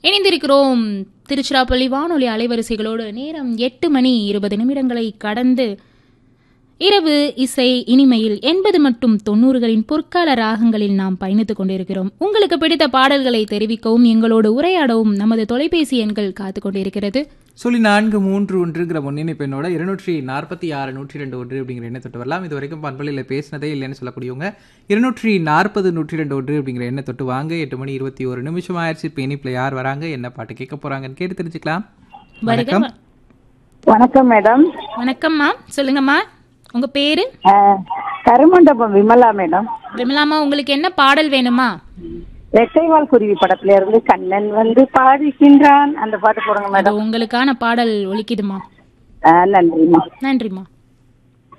இணைந்திருக்கிறோம் திருச்சிராப்பள்ளி வானொலி அலைவரிசைகளோடு நேரம் எட்டு மணி இருபது நிமிடங்களை கடந்து இரவு இசை இனிமையில் எண்பது மற்றும் தொண்ணூறுகளின் பொற்கால ராகங்களில் நாம் பயணித்துக் கொண்டிருக்கிறோம் உங்களுக்கு பிடித்த பாடல்களை தெரிவிக்கவும் எங்களோடு உரையாடவும் நமது தொலைபேசி எண்கள் காத்துக் கொண்டிருக்கிறது சொல்லி நான்கு மூன்று ஒன்றுங்கிற முன்னிணைப்பு எண்ணோட இருநூற்றி நாற்பத்தி ஆறு நூற்றி ரெண்டு ஒன்று அப்படிங்கிற எண்ணை தொட்டு வரலாம் இது வரைக்கும் பண்பலையில் பேசினதே இல்லைன்னு சொல்லக்கூடியவங்க இருநூற்றி நாற்பது நூற்றி ரெண்டு ஒன்று அப்படிங்கிற எண்ணை தொட்டு வாங்க எட்டு மணி இருபத்தி ஒரு நிமிஷம் ஆயிடுச்சு இப்போ இனிப்பில் யார் வராங்க என்ன பாட்டு கேட்க போறாங்கன்னு கேட்டு தெரிஞ்சுக்கலாம் வணக்கம் வணக்கம் மேடம் வணக்கம்மா சொல்லுங்கம்மா உங்க பேரு அஹ், கருமண்டபம் விமலா மேடம் விமலாமா உங்களுக்கு என்ன பாடல் வேணுமா ரெட்டைவால் குருவி படத்துல இருந்து கண்ணன் வந்து பாடுகின்றான் அந்த பாட்டு போடுங்க அது மேடம் உங்களுக்கான பாடல் ஒலிக்குதுமா அஹ், நன்றிம்மா நன்றிம்மா